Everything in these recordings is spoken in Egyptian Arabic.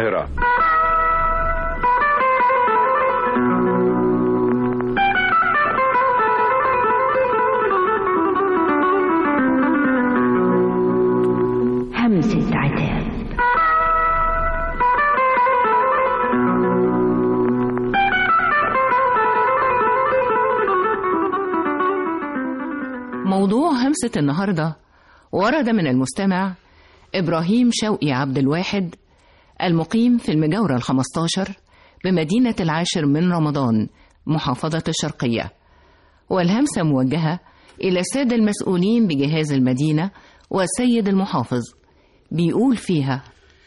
القاهرة همسة عتاب موضوع همسة النهاردة ورد من المستمع إبراهيم شوقي عبد الواحد المقيم في المجاورة الخمستاشر بمدينة العاشر من رمضان محافظة الشرقية والهمسة موجهة إلى السادة المسؤولين بجهاز المدينة والسيد المحافظ بيقول فيها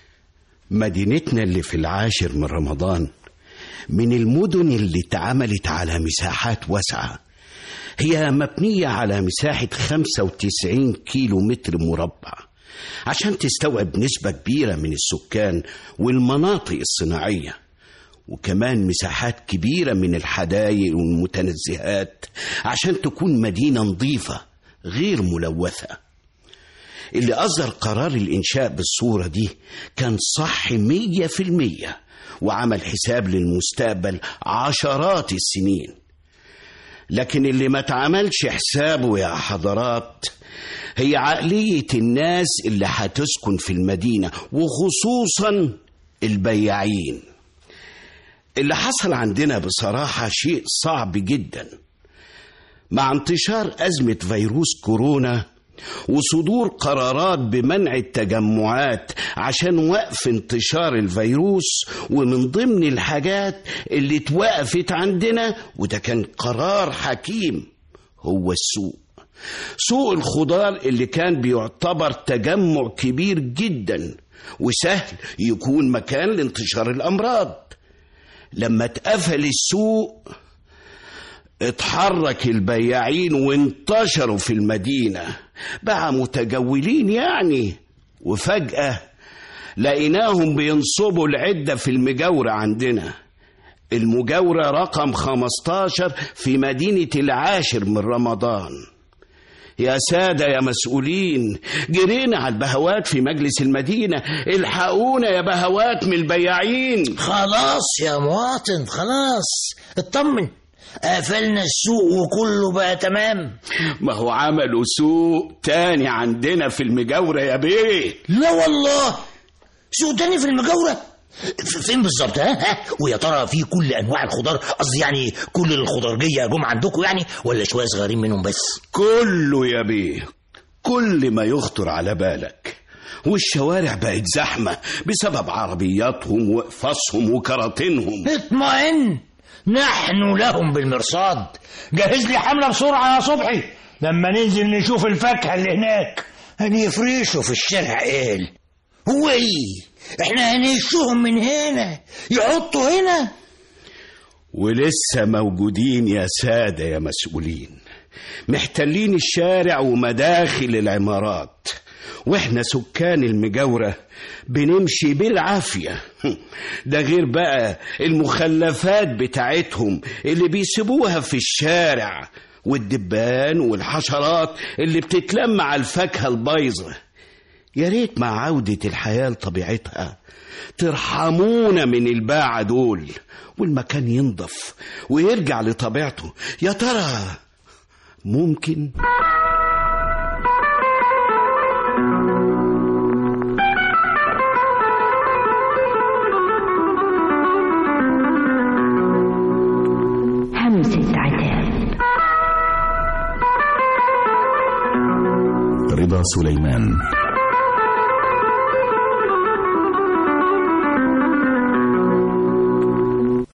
مدينتنا اللي في العاشر من رمضان من المدن اللي اتعملت على مساحات واسعة هي مبنية على مساحة 95 كيلو متر مربع عشان تستوعب نسبة كبيرة من السكان والمناطق الصناعية وكمان مساحات كبيرة من الحدائق والمتنزهات عشان تكون مدينة نظيفة غير ملوثة اللي أصدر قرار الإنشاء بالصورة دي كان صح مية في المية وعمل حساب للمستقبل عشرات السنين لكن اللي ما تعملش حسابه يا حضرات هي عقلية الناس اللي هتسكن في المدينة وخصوصا البياعين اللي حصل عندنا بصراحة شيء صعب جدا مع انتشار أزمة فيروس كورونا وصدور قرارات بمنع التجمعات عشان وقف انتشار الفيروس ومن ضمن الحاجات اللي اتوقفت عندنا وده كان قرار حكيم هو السوق سوق الخضار اللي كان بيعتبر تجمع كبير جدا وسهل يكون مكان لانتشار الأمراض لما اتقفل السوق اتحرك البياعين وانتشروا في المدينة بقى متجولين يعني وفجأة لقيناهم بينصبوا العدة في المجاورة عندنا المجاورة رقم 15 في مدينة العاشر من رمضان يا سادة يا مسؤولين جرينا على البهوات في مجلس المدينة الحقونا يا بهوات من البياعين خلاص يا مواطن خلاص اطمن قفلنا السوق وكله بقى تمام ما هو عملوا سوق تاني عندنا في المجاورة يا بيه لا والله سوق تاني في المجاورة ف- فين بالظبط ها؟ ها ويا ترى في كل انواع الخضار قصدي يعني كل الخضرجيه جم عندكم يعني ولا شويه صغيرين منهم بس كله يا بيه كل ما يخطر على بالك والشوارع بقت زحمة بسبب عربياتهم وقفصهم وكراتينهم اطمئن نحن لهم بالمرصاد جهز لي حمله بسرعه يا صبحي لما ننزل نشوف الفاكهه اللي هناك هنفرشوا في الشارع قال هو ايه احنا هنشوهم من هنا يحطوا هنا ولسه موجودين يا سادة يا مسؤولين محتلين الشارع ومداخل العمارات واحنا سكان المجاورة بنمشي بالعافية ده غير بقى المخلفات بتاعتهم اللي بيسيبوها في الشارع والدبان والحشرات اللي بتتلم على الفاكهة البايظة يا ريت مع عودة الحياة لطبيعتها ترحمونا من الباعة دول والمكان ينضف ويرجع لطبيعته يا ترى ممكن همسة عتاب رضا سليمان